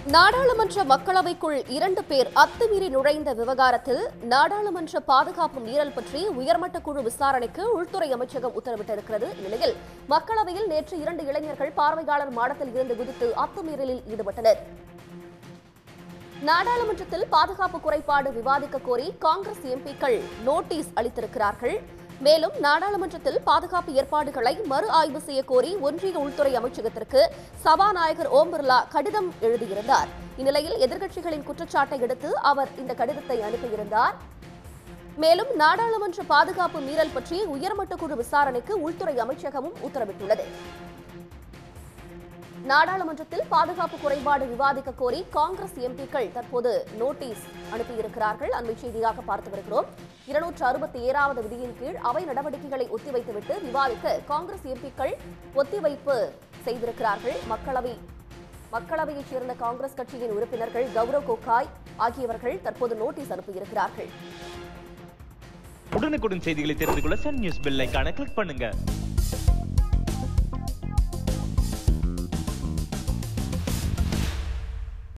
நாடாளுமன்ற மக்களவைக்குள் இரண்டு பேர் அத்துமீறி நுழைந்த விவகாரத்தில் நாடாளுமன்ற பாதுகாப்பு மீறல் பற்றி உயர்மட்ட குழு விசாரணைக்கு உள்துறை அமைச்சகம் உத்தரவிட்டிருக்கிறது இந்நிலையில் மக்களவையில் நேற்று இரண்டு இளைஞர்கள் பார்வையாளர் மாடத்தில் இருந்து குதித்து அத்துமீறலில் ஈடுபட்டனர் நாடாளுமன்றத்தில் பாதுகாப்பு குறைபாடு விவாதிக்க கோரி காங்கிரஸ் எம்பிக்கள் நோட்டீஸ் அளித்திருக்கிறார்கள் மேலும் நாடாளுமன்றத்தில் பாதுகாப்பு ஏற்பாடுகளை மறு ஆய்வு செய்ய கோரி ஒன்றிய உள்துறை அமைச்சகத்திற்கு சபாநாயகர் ஓம் பிர்லா கடிதம் எழுதியிருந்தார் இந்நிலையில் எதிர்க்கட்சிகளின் குற்றச்சாட்டை அடுத்து அவர் இந்த கடிதத்தை அனுப்பியிருந்தார் மேலும் நாடாளுமன்ற பாதுகாப்பு மீறல் பற்றி உயர்மட்ட குழு விசாரணைக்கு உள்துறை அமைச்சகமும் உத்தரவிட்டுள்ளது நாடாளுமன்றத்தில் பாதுகாப்பு குறைபாடு விவாதிக்க கோரி காங்கிரஸ் எம்பிக்கள் தற்போது நோட்டீஸ் அனுப்பியிருக்கிறார்கள் அண்மை செய்தியாக பார்த்து வருகிறோம் இருநூற்று அறுபத்தி ஏழாவது விதியின் கீழ் அவை நடவடிக்கைகளை ஒத்திவைத்துவிட்டு விவாதிக்க காங்கிரஸ் எம்பிக்கள் ஒத்திவைப்பு செய்திருக்கிறார்கள் மக்களவை மக்களவையைச் சேர்ந்த காங்கிரஸ் கட்சியின் உறுப்பினர்கள் கௌரவ் கோகாய் ஆகியவர்கள் தற்போது நோட்டீஸ் அனுப்பியிருக்கிறார்கள் உடனுக்குடன் செய்திகளை தெரிந்து கொள்ள சன் நியூஸ் பெல் ஐகானை கிளிக் பண்ணுங்க